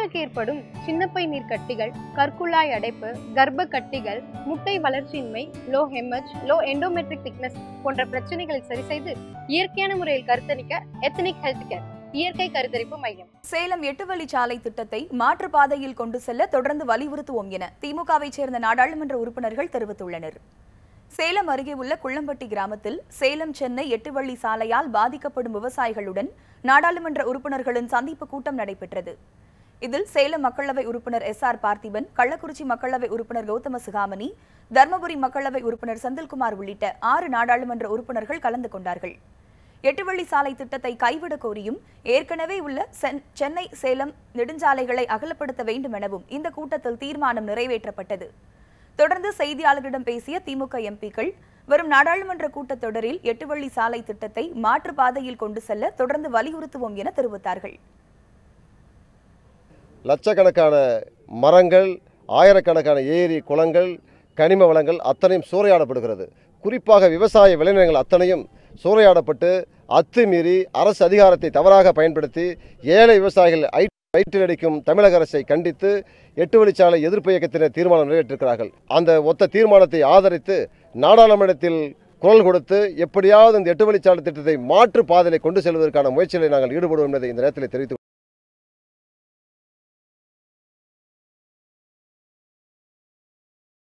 பெண்களுக்கு ஏற்படும் சின்னப்பை நீர் கட்டிகள் கற்குழாய் அடைப்பு கர்ப்ப கட்டிகள் முட்டை வளர்ச்சியின்மை லோ ஹெமஜ் லோ எண்டோமெட்ரிக் திக்னஸ் போன்ற பிரச்சனைகளை சரி செய்து இயற்கையான முறையில் கருத்தரிக்க எத்தனிக் ஹெல்த் கேர் இயற்கை கருத்தரிப்பு மையம் சேலம் எட்டு வழிச்சாலை திட்டத்தை மாற்று பாதையில் கொண்டு செல்ல தொடர்ந்து வலியுறுத்துவோம் என திமுகவை சேர்ந்த நாடாளுமன்ற உறுப்பினர்கள் தெரிவித்துள்ளனர் சேலம் அருகே உள்ள குள்ளம்பட்டி கிராமத்தில் சேலம் சென்னை எட்டு வழி சாலையால் பாதிக்கப்படும் விவசாயிகளுடன் நாடாளுமன்ற உறுப்பினர்களின் சந்திப்பு கூட்டம் நடைபெற்றது இதில் சேலம் மக்களவை உறுப்பினர் எஸ் ஆர் பார்த்திபன் கள்ளக்குறிச்சி மக்களவை உறுப்பினர் கௌதம சிகாமணி தர்மபுரி மக்களவை உறுப்பினர் செந்தில்குமார் உள்ளிட்ட ஆறு நாடாளுமன்ற உறுப்பினர்கள் கலந்து கொண்டார்கள் எட்டு வழி சாலை திட்டத்தை கைவிட கோரியும் ஏற்கனவே உள்ள சென்- சென்னை சேலம் நெடுஞ்சாலைகளை அகலப்படுத்த வேண்டும் எனவும் இந்த கூட்டத்தில் தீர்மானம் நிறைவேற்றப்பட்டது தொடர்ந்து செய்தியாளர்களிடம் பேசிய திமுக எம்பிக்கள் வரும் நாடாளுமன்ற கூட்டத்தொடரில் எட்டு வழி சாலை திட்டத்தை மாற்று பாதையில் கொண்டு செல்ல தொடர்ந்து வலியுறுத்துவோம் என தெரிவித்தார்கள் லட்சக்கணக்கான மரங்கள் ஆயிரக்கணக்கான ஏரி குளங்கள் கனிம வளங்கள் அத்தனையும் சூறையாடப்படுகிறது குறிப்பாக விவசாய விளைநிலங்கள் அத்தனையும் சூறையாடப்பட்டு அத்துமீறி அரசு அதிகாரத்தை தவறாக பயன்படுத்தி ஏழை விவசாயிகள் ஐ வயிற்றிலடிக்கும் தமிழக அரசை கண்டித்து எட்டு வழிச்சாலை எதிர்ப்பு இயக்கத்தினர் தீர்மானம் நிறைவேற்றிருக்கிறார்கள் அந்த ஒத்த தீர்மானத்தை ஆதரித்து நாடாளுமன்றத்தில் குரல் கொடுத்து எப்படியாவது இந்த எட்டு வழிச்சாலை திட்டத்தை மாற்று பாதையிலே கொண்டு செல்வதற்கான முயற்சிகளை நாங்கள் ஈடுபடுவோம் என்பதை இந்த நேரத்தில் தெரிவித்துக்